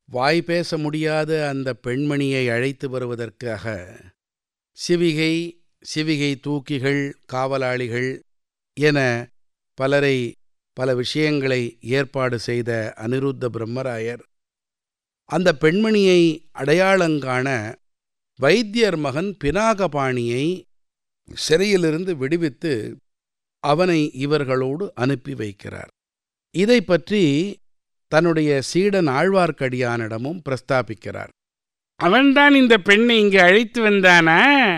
வாய் பேச முடியாத அந்த பெண்மணியை அழைத்து வருவதற்காக சிவிகை சிவிகை தூக்கிகள் காவலாளிகள் என பலரை பல விஷயங்களை ஏற்பாடு செய்த அனிருத்த பிரம்மராயர் அந்த பெண்மணியை அடையாளங்காண வைத்தியர் மகன் பினாகபாணியை சிறையிலிருந்து விடுவித்து அவனை இவர்களோடு அனுப்பி வைக்கிறார் இதை பற்றி தன்னுடைய சீடன் ஆழ்வார்க்கடியானிடமும் பிரஸ்தாபிக்கிறார் அவன்தான் இந்த பெண்ணை இங்கு அழைத்து வந்தானா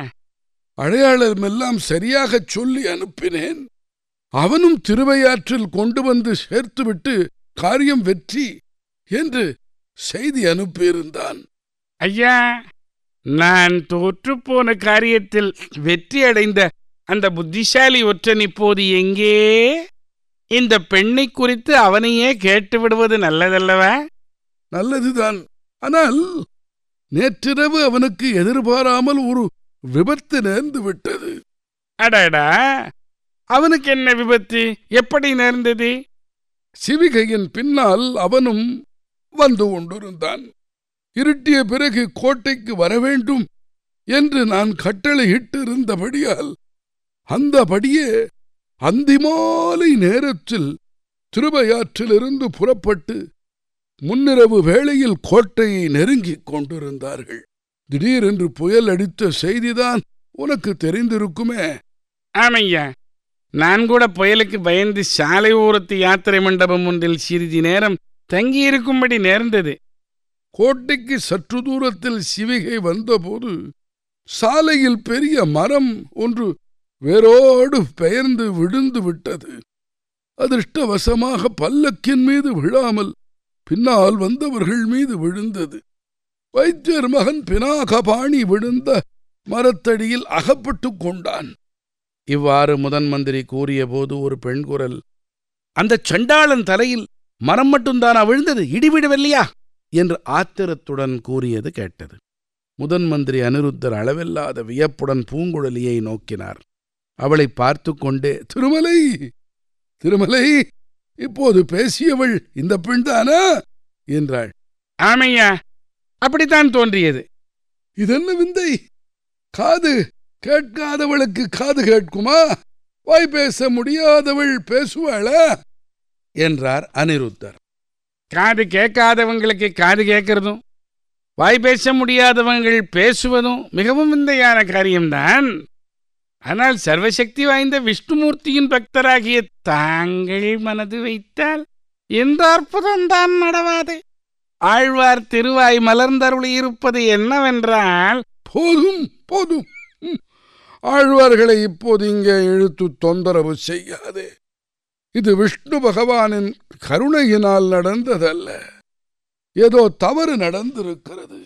அடையாளமெல்லாம் சரியாகச் சொல்லி அனுப்பினேன் அவனும் திருவையாற்றில் கொண்டு வந்து சேர்த்துவிட்டு காரியம் வெற்றி என்று செய்தி அனுப்பியிருந்தான் ஐயா நான் தோற்றுப்போன காரியத்தில் வெற்றி அடைந்த அந்த புத்திசாலி ஒற்றன் இப்போது எங்கே இந்த பெண்ணை குறித்து அவனையே கேட்டு விடுவது நல்லதல்லவா நல்லதுதான் ஆனால் நேற்றிரவு அவனுக்கு எதிர்பாராமல் ஒரு விபத்து நேர்ந்து விட்டது அடடா அவனுக்கு என்ன விபத்து எப்படி நேர்ந்தது சிவிகையின் பின்னால் அவனும் வந்து கொண்டிருந்தான் இருட்டிய பிறகு கோட்டைக்கு வரவேண்டும் என்று நான் கட்டளையிட்டிருந்தபடியால் அந்தபடியே அந்திமாலை நேரத்தில் திருவையாற்றிலிருந்து புறப்பட்டு முன்னிரவு வேளையில் கோட்டையை நெருங்கிக் கொண்டிருந்தார்கள் திடீரென்று புயல் அடித்த செய்திதான் உனக்கு தெரிந்திருக்குமே ஆமையா நான் கூட புயலுக்கு பயந்து சாலை ஓரத்து யாத்திரை மண்டபம் ஒன்றில் சிறிது நேரம் தங்கியிருக்கும்படி நேர்ந்தது கோட்டைக்கு சற்று தூரத்தில் சிவிகை வந்தபோது சாலையில் பெரிய மரம் ஒன்று வேரோடு பெயர்ந்து விழுந்து விட்டது அதிர்ஷ்டவசமாக பல்லக்கின் மீது விழாமல் பின்னால் வந்தவர்கள் மீது விழுந்தது வைத்தியர் மகன் பினாகபாணி விழுந்த மரத்தடியில் அகப்பட்டுக் கொண்டான் இவ்வாறு முதன் மந்திரி கூறியபோது ஒரு பெண் குரல் அந்த சண்டாளன் தலையில் மரம் மட்டும்தானா விழுந்தது இடிவிடவில்லையா என்று ஆத்திரத்துடன் கூறியது கேட்டது முதன் மந்திரி அனிருத்தர் அளவில்லாத வியப்புடன் பூங்குழலியை நோக்கினார் அவளை பார்த்து கொண்டே திருமலை திருமலை இப்போது பேசியவள் இந்த பெண்தானா என்றாள் ஆமையா அப்படித்தான் தோன்றியது இதென்ன விந்தை காது கேட்காதவளுக்கு காது கேட்குமா வாய் பேச முடியாதவள் பேசுவாளா என்றார் அனிருத்தர் காது கேட்காதவங்களுக்கு காது கேட்கறதும் வாய் பேச முடியாதவங்கள் பேசுவதும் மிகவும் விந்தையான காரியம்தான் ஆனால் சர்வசக்தி வாய்ந்த விஷ்ணுமூர்த்தியின் பக்தராகிய தாங்கள் மனது வைத்தால் எந்த அற்புதம்தான் நடவாது ஆழ்வார் திருவாய் மலர்ந்தருளி இருப்பது என்னவென்றால் போதும் போதும் ம். ஆழ்வார்களை இப்போது இங்கே இழுத்து தொந்தரவு செய்யாதே இது விஷ்ணு பகவானின் கருணையினால் நடந்ததல்ல ஏதோ தவறு நடந்திருக்கிறது